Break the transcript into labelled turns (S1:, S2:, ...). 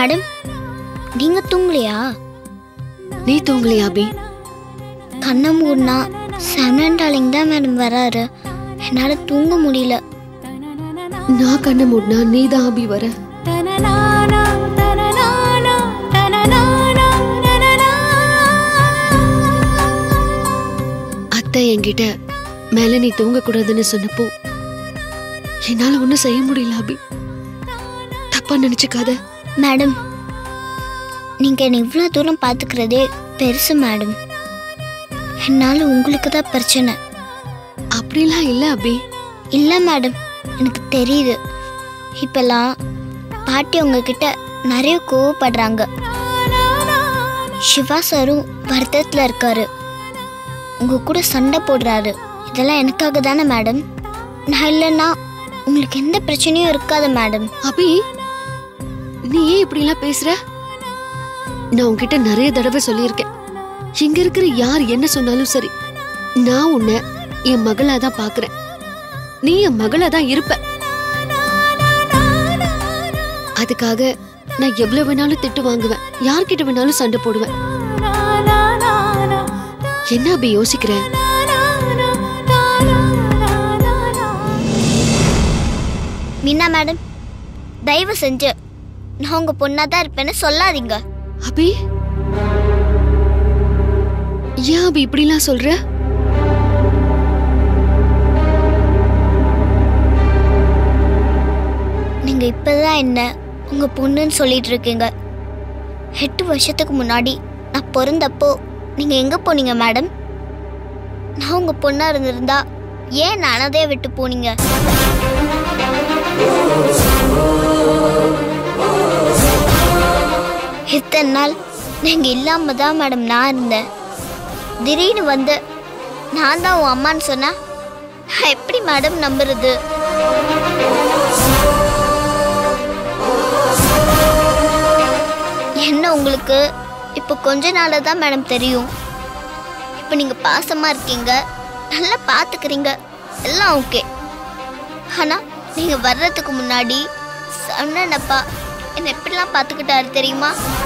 S1: madam நீங்க தூங்கலையா
S2: நீ தூங்கலையா அபி
S1: கண்ணை மூடினா செவன் டாலிங் தான் மேடம் வராரு என்னால தூங்க முடியல
S2: நான் கண்ணை மூடினா நீ தான் அபி வர அத்தை என்கிட்ட மேல நீ தூங்க கூடாதுன்னு சொன்னப்போ என்னால ஒண்ணும் செய்ய முடியல அபி தப்பா நினைச்சுக்காத
S1: மேடம் நீங்க என்னை இவ்வளோ தூரம் பார்த்துக்கிறதே பெருசு மேடம் என்னால உங்களுக்கு தான் பிரச்சனை
S2: அப்படிலாம் இல்ல அபி
S1: இல்லை மேடம் எனக்கு தெரியுது இப்பெல்லாம் பாட்டி உங்ககிட்ட நிறைய கோவப்படுறாங்க சிவா சாரும் வருத்தத்தில் இருக்காரு உங்க கூட சண்டை போடுறாரு இதெல்லாம் எனக்காக தானே மேடம் நான் இல்லைன்னா உங்களுக்கு எந்த பிரச்சனையும் இருக்காது மேடம்
S2: அபி நீ ஏன் இப்படி எல்லாம் பேசுற நான் உன்கிட்ட நிறைய தடவை சொல்லியிருக்கேன் இங்க இருக்கிற யார் என்ன சொன்னாலும் சரி நான் உன்னை என் மகளா தான் பாக்குறேன் நீ என் மகளா தான் இருப்ப அதுக்காக நான் எவ்வளவு வேணாலும் திட்டு வாங்குவேன் யார்கிட்ட வேணாலும் சண்டை போடுவேன் என்ன அபி யோசிக்கிற
S1: மீனா மேடம் தயவு செஞ்சு நான் உங்க பொண்ணா தான் இருப்பேன்னு சொல்லாதீங்க
S2: அபி ஏன் அபி இப்படிலாம் சொல்ற
S1: நீங்க இப்பதான் என்ன உங்க பொண்ணுன்னு சொல்லிட்டு இருக்கீங்க எட்டு வருஷத்துக்கு முன்னாடி நான் பிறந்தப்போ நீங்க எங்க போனீங்க மேடம் நான் உங்க பொண்ணா இருந்திருந்தா ஏன் நான் அனாதையா விட்டு போனீங்க இத்தனை நாள் நீங்க இல்லாம தான் மேடம் நான் இருந்தேன் திடீர்னு வந்து நான் தான் உன் அம்மான்னு சொன்னா நான் எப்படி மேடம் நம்புறது என்ன உங்களுக்கு இப்போ கொஞ்ச நாளாக தான் மேடம் தெரியும் இப்போ நீங்கள் பாசமாக இருக்கீங்க நல்லா பார்த்துக்கிறீங்க எல்லாம் ஓகே ஆனால் நீங்கள் வர்றதுக்கு முன்னாடி சன்னப்பா என்னை எப்படிலாம் பார்த்துக்கிட்டாரு தெரியுமா